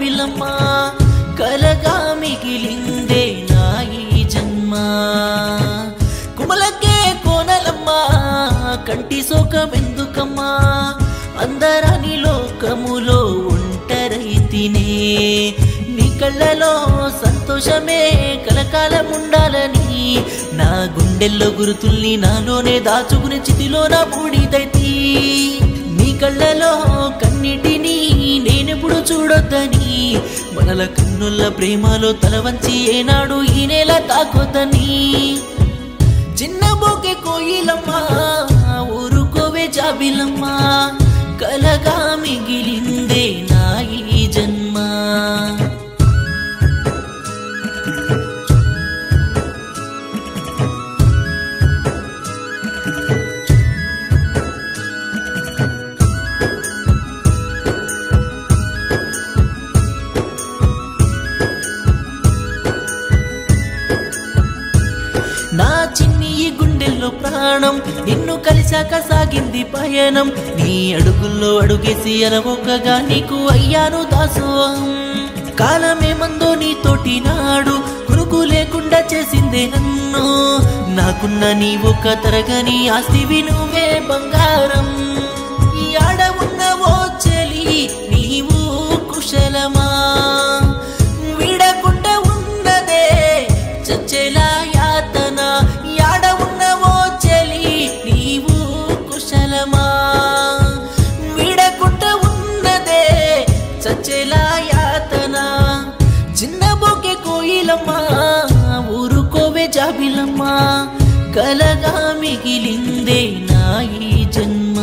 జాబిలమ్మ కలగా మిగిలిందే నా ఈ జన్మ కుమలకే కోనలమ్మ కంటి సోకమెందుకమ్మా అందరాని లోకములో ఒంటరైతినే నీ కళ్ళలో సంతోషమే కలకాలం ఉండాలని నా గుండెల్లో గురుతుల్ని నాలోనే దాచుకుని చితిలోన బూడిదైతి నీ కళ్ళలో కన్నిటిని నేనెప్పుడు చూడొద్దని మనల కన్నుల ప్రేమలో తల వంచి ఏనాడు ఈ నేల తాకొద్దని చిన్న బోకె కోయిలమ్మ ఊరుకోవే జాబిలమ్మ కలగా మిగిలిందే నా ఈ జన్మ నా చిన్ని ఈ గుండెల్లో ప్రాణం నిన్ను కలిశాక సాగింది పయనం నీ అడుగుల్లో అడుగేసి అలవొక్కగా నీకు అయ్యాను దాసోహం కాలమేమందో నీతోటి నాడు కురుకు లేకుండా చేసిందే నన్ను నాకున్న నీ ఒక్క తరగని ఆస్తివి నువ్వే బంగారం ఈ ఆడ ఉన్న ఓ చెలి నీవు కుశలమా విడకుండా ఉన్నదే చచ్చేలా యాతన యాడ ఉన్నవో చెలి నీవు కుశలమా విడకుండా ఉన్నదే చచ్చేలా యాతన చిన్న బొకే కోయిలమ్మా ఊరుకోవే జాబిలమ్మా కలగా మిగిలిందే నా ఈ జన్మ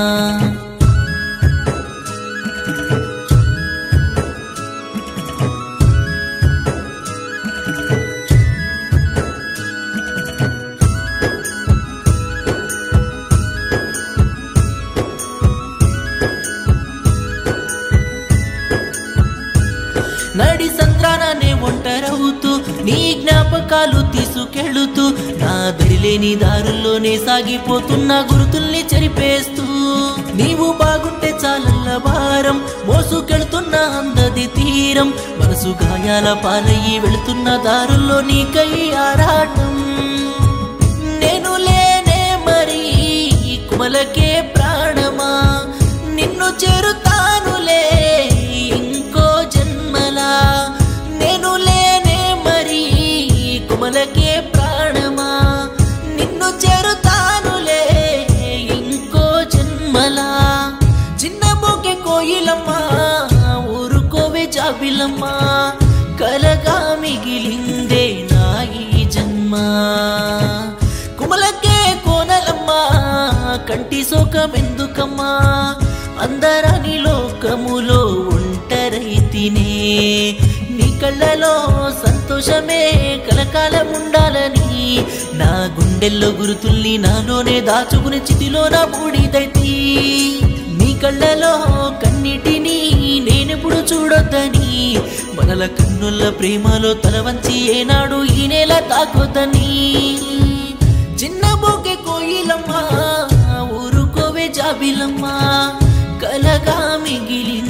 నడి సంద్రానే ఒంటరవుతూ నీ జ్ఞాపకాలు తీసుకెళుతూ నా దరిలేని దారుల్లోనే సాగిపోతున్న గురుతుల్ని చెరిపేస్తూ నీవు బాగుంటే చాలల్ల భారం మోసుకెళ్తున్న అందది తీరం మనసు గాయాల పాలయ్యి వెళుతున్న దారుల్లో నీకై ఆరాటం నేను లేనే మరి కుమలకే ప్రాణమా నిన్ను చేరుతానులే ఇంకో జన్మలా నేను లేనే మరి కుమలకే ప్రాణమా నిన్ను చేరుతానులే ఇంకో జన్మలా చిన్న బొకే కోయిలమ్మా ఊరుకోవే జాబిలమ్మా కలగా మిగిలిందే నా ఈ జన్మ కుమలకే కోనలమ్మా కంటి సోకమెందుకమ్మా అందరాని లోకములో ఒంటరైతినే నీ కళ్ళలో సంతోషమే కలకాలం ఉండాలని నా గుండెల్లో గురుతుల్ని నాలోనే దాచుకుని చితిలోన బూడిదైతి నీ కళ్ళలో కన్నిటిని నేనెప్పుడు చూడొద్దని మనల కన్నుల ప్రేమలో తల వంచి ఏనాడు ఈ నేల తాకొద్దని చిన్న బోకె కోయిలమ్మ ఊరుకోవే జాబిలమ్మ కలగా మిగిలి